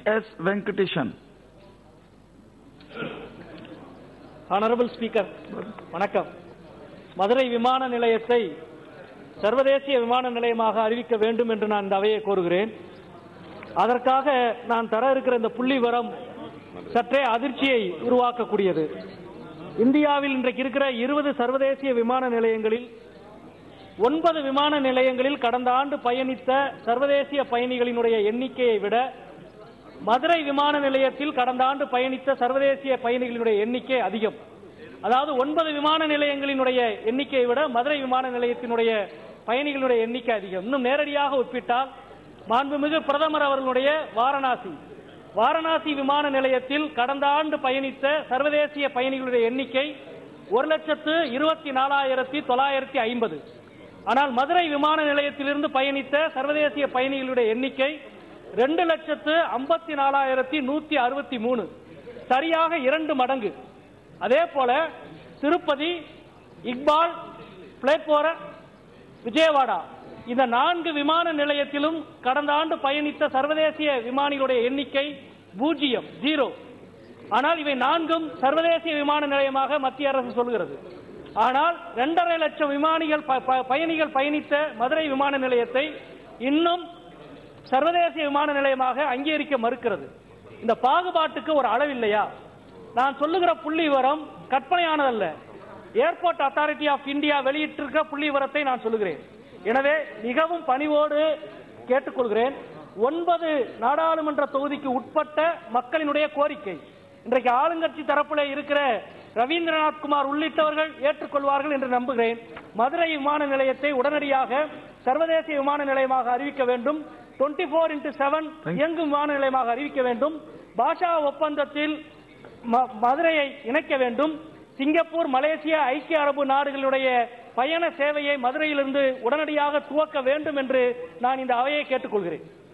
S. Venkatesan. Honourable speaker வணக்கம் மதுரை விமான நிலையத்தை சர்வதேசிய விமான நிலையமாக அறிவிக்க வேண்டும் என்று நான் இந்த அவையை கோருகிறேன் அதற்காக நான் தர இருக்கிற இந்த புள்ளி விவரம் சற்றே அதிர்ச்சியை உருவாக்கக்கூடியது இந்தியாவில் இன்றைக்கு இருக்கிற இருபது சர்வதேசிய விமான நிலையங்களில் ஒன்பது விமான நிலையங்களில் கடந்த ஆண்டு பயணித்த சர்வதேசிய பயணிகளினுடைய எண்ணிக்கையை விட மதுரை விமான நிலையத்தில் கடந்த ஆண்டு பயணித்த சர்வதேசிய பயணிகளினுடைய எண்ணிக்கை அதிகம் அதாவது ஒன்பது விமான நிலையங்களினுடைய எண்ணிக்கையை விட மதுரை விமான நிலையத்தினுடைய பயணிகளுடைய எண்ணிக்கை அதிகம் இன்னும் நேரடியாக ஒப்பிட்டால் மாண்புமிகு பிரதமர் அவர்களுடைய வாரணாசி வாரணாசி விமான நிலையத்தில் கடந்த ஆண்டு பயணித்த சர்வதேசிய பயணிகளுடைய எண்ணிக்கை ஒரு லட்சத்து இருபத்தி நாலாயிரத்தி தொள்ளாயிரத்தி ஐம்பது ஆனால் மதுரை விமான நிலையத்திலிருந்து பயணித்த சர்வதேசிய பயணிகளுடைய எண்ணிக்கை ரெண்டு லட்சத்து ஐம்பத்தி நாலாயிரத்தி நூத்தி அறுபத்தி மூணு சரியாக இரண்டு மடங்கு அதே போல திருப்பதி இக்பால் பிளேப்போர விஜயவாடா இந்த நான்கு விமான நிலையத்திலும் கடந்த ஆண்டு பயணித்த சர்வதேசிய விமானிகளுடைய எண்ணிக்கை பூஜ்ஜியம் ஜீரோ ஆனால் இவை நான்கும் சர்வதேசிய விமான நிலையமாக மத்திய அரசு சொல்கிறது ஆனால் இரண்டரை லட்சம் விமானிகள் ப- ப- பயணிகள் பயணித்த மதுரை விமான நிலையத்தை இன்னும் சர்வதேசிய விமான நிலையமாக அங்கீகரிக்க மறுக்கிறது இந்த பாகுபாட்டுக்கு ஒரு அளவில்லையா நான் சொல்லுகிற புள்ளி விவரம் கற்பனையானதல்ல ஏர்போர்ட் அத்தாரிட்டி ஆஃப் இந்தியா வெளியிட்டிருக்கிற புள்ளி விவரத்தை நான் சொல்லுகிறேன் எனவே மிகவும் பணிவோடு கேட்டுக்கொள்கிறேன் ஒன்பது நாடாளுமன்ற தொகுதிக்கு உட்பட்ட மக்களினுடைய கோரிக்கை இன்றைக்கு ஆளுங்கட்சி தரப்பில் இருக்கிற ரவீந்திரநாத் குமார் உள்ளிட்டவர்கள் ஏற்றுக்கொள்வார்கள் என்று நம்புகிறேன் மதுரை விமான நிலையத்தை உடனடியாக சர்வதேச விமான நிலையமாக அறிவிக்க வேண்டும் 24 ஃபோர் இன்டூ செவன் இயங்கும் விமான நிலையமாக அறிவிக்க வேண்டும் பாஷா ஒப்பந்தத்தில் ம- மதுரையை இணைக்க வேண்டும் சிங்கப்பூர் மலேசியா ஐக்கிய அரபு நாடுகளுடைய பயண சேவையை மதுரையிலிருந்து உடனடியாக துவக்க வேண்டும் என்று நான் இந்த அவையை கேட்டுக்கொள்கிறேன்